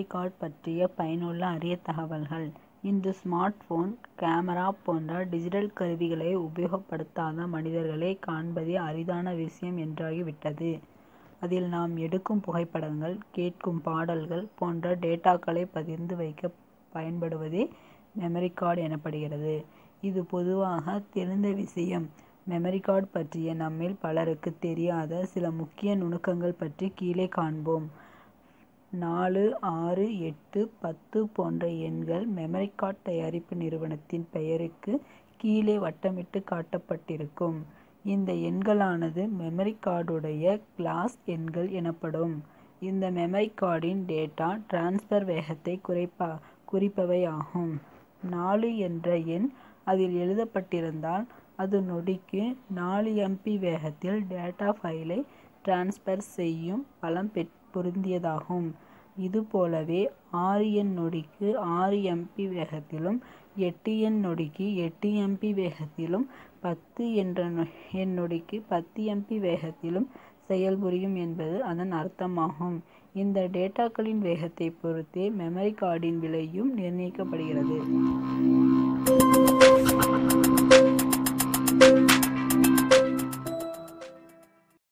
Card பற்றிய பயனுள்ள அரிய தகவல்கள் இன்று ஸ்மார்ட் போன், கேமரா போன்ற டிஜிட்டல் கருவிகளை உபயோகப்படுத்தாத மனிதர்களை காண்பதே அரிதான விஷயம் என்றாகிவிட்டது. அதில் நாம் எடுக்கும் புகைப்படங்கள், கேட்கும் பாடல்கள் போன்ற டேட்டாக்களை பகிர்ந்து வைக்க பயன்படுவதே மெமரி கார்டு எனப்படுகிறது. இது பொதுவாக தெரிந்த விஷயம். மெமரி கார்டு பற்றிய நம்மில் பலருக்கு தெரியாத சில முக்கிய நுணுக்கங்கள் பற்றி கீழே காண்போம். நாலு, ஆறு, எட்டு, பத்து போன்ற எண்கள் மெமரி கார்டு தயாரிப்பு நிறுவனத்தின் பெயருக்கு கீழே வட்டமிட்டு காட்டப்பட்டிருக்கும். இந்த எண்களானது மெமரி கார்டுடைய கிளாஸ் எண்கள் எனப்படும். இந்த மெமரி கார்டின் டேட்டா டிரான்ஸ்பர் வேகத்தை குறிப்பவையாகும். நாலு என்ற எண் அதில் எழுதப்பட்டிருந்தால் அது நொடிக்கு நாலு எம். பி. வேகத்தில் டேட்டா பைலை டிரான்ஸ்பர் செய்யும் பலம் பொருந்தியதாகும். இது போலவே ஆறு எண் நொடிக்கு ஆறு எம். பி. வேகத்திலும், எட்டு எண் நொடிக்கு எட்டு எம். பி. வேகத்திலும், பத்து எண் நொடிக்கு பத்து எம். பி. வேகத்திலும் செயல்புரியும் என்பது அதன் அர்த்தமாகும். இந்த டேட்டாக்களின் வேகத்தை பொறுத்தே மெமரி கார்டின் விலையும் நிர்ணயிக்கப்படுகிறது.